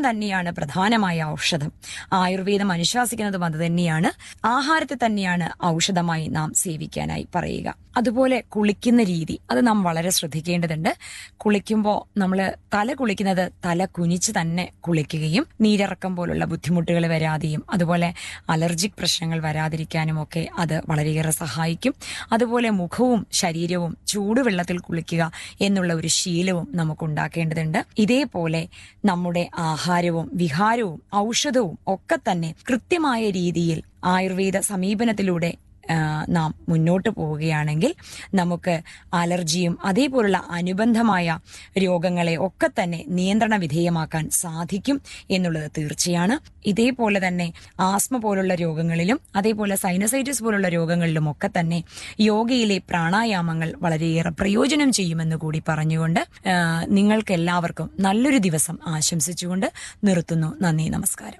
തന്നെയാണ് പ്രധാനമായ ഔഷധം ആയുർവേദം അനുശാസിക്കുന്നതും അത് തന്നെയാണ് ആഹാരത്തെ തന്നെയാണ് ഔഷധമായി നാം സേവിക്കാനായി പറയുക അതുപോലെ കുളിക്കുന്ന രീതി അത് നാം വളരെ ശ്രദ്ധിക്കേണ്ടതുണ്ട് കുളിക്കുമ്പോൾ നമ്മൾ തല കുളിക്കുന്നത് തല കുനിച്ച് തന്നെ കുളിക്കുകയും നീരിറക്കം പോലുള്ള ബുദ്ധിമുട്ടുകൾ വരാതെയും അതുപോലെ അലർജിക് പ്രശ്നങ്ങൾ വരാതിരിക്കാനും ഒക്കെ അത് വളരെയേറെ സഹായിക്കും അതുപോലെ മുഖവും ശരീരവും ചൂടുവെള്ളത്തിൽ കുളിക്കുക എന്നുള്ള ഒരു ശീലവും നമുക്ക് ഉണ്ടാക്കേണ്ടതുണ്ട് ഇതേപോലെ നമ്മുടെ ആഹാരവും വിഹാരവും ഔഷധവും ഒക്കെ തന്നെ കൃത്യമായ രീതിയിൽ ആയുർവേദ സമീപനത്തിലൂടെ ആ, നാം മുന്നോട്ട് പോവുകയാണെങ്കിൽ നമുക്ക് അലർജിയും അതേപോലുള്ള അനുബന്ധമായ രോഗങ്ങളെ ഒക്കെ തന്നെ നിയന്ത്രണ വിധേയമാക്കാൻ സാധിക്കും എന്നുള്ളത് തീർച്ചയാണ് ഇതേപോലെ തന്നെ ആസ്മ പോലുള്ള രോഗങ്ങളിലും അതേപോലെ സൈനസൈറ്റിസ് പോലുള്ള രോഗങ്ങളിലും ഒക്കെ തന്നെ യോഗയിലെ പ്രാണായാമങ്ങൾ വളരെയേറെ പ്രയോജനം ചെയ്യുമെന്ന് കൂടി പറഞ്ഞുകൊണ്ട് ആ, നിങ്ങൾക്ക് എല്ലാവർക്കും നല്ലൊരു ദിവസം ആശംസിച്ചുകൊണ്ട് നിർത്തുന്നു നന്ദി നമസ്കാരം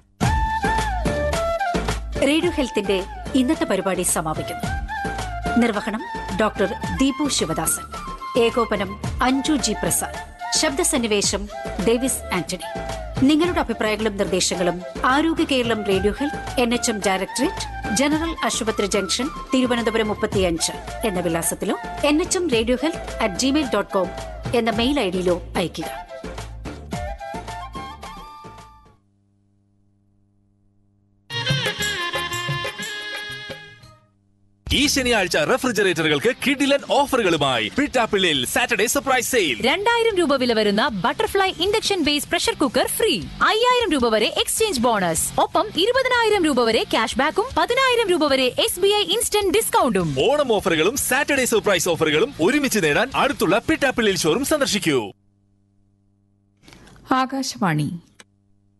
റേഡിയോ ഹെൽത്തിന്റെ ഇന്നത്തെ പരിപാടി സമാപിക്കുന്നു നിർവഹണം ഡോക്ടർ ദീപു ശിവദാസൻ ഏകോപനം അഞ്ജു ജി പ്രസാദ് ശബ്ദസന്നിവേശം ഡേവിസ് ആന്റണി നിങ്ങളുടെ അഭിപ്രായങ്ങളും നിർദ്ദേശങ്ങളും Arogya Keralam radio health N H M directorate general ആശുപത്രി ജംഗ്ഷൻ തിരുവനന്തപുരം മുപ്പത്തിയഞ്ച് എന്ന വിലാസത്തിലോ N H M radio health at Gmail dot com എന്ന മെയിൽ ഐ ഡിയിലോ അയയ്ക്കുക ഈ ശനിയാഴ്ച റെഫ്രിജറേറ്ററുകൾക്ക് കിഡിലൻ ഓഫറുകളുമായി പിട്ടാപ്പിള്ളിൽ സാറ്റർഡേ സർപ്രൈസ് സെയിൽ രണ്ടായിരം രൂപ വില വരുന്ന butterfly induction base pressure cooker free അയ്യായിരം രൂപ വരെ എക്സ്ചേഞ്ച് ബോണസ് ഒപ്പം ഇരുപതിനായിരം രൂപ വരെ ക്യാഷ് ബാക്കും പതിനായിരം രൂപ വരെ എസ് ബി ഐ ഇൻസ്റ്റന്റ് ഡിസ്കൗണ്ടും ഓണം ഓഫറുകളും സാറ്റർഡേ സർപ്രൈസ് ഓഫറുകളും ഒരുമിച്ച് നേടാൻ അടുത്തുള്ള പിട്ടാപ്പിള്ളിൽ ഷോറും സന്ദർശിക്കൂ ആകാശവാണി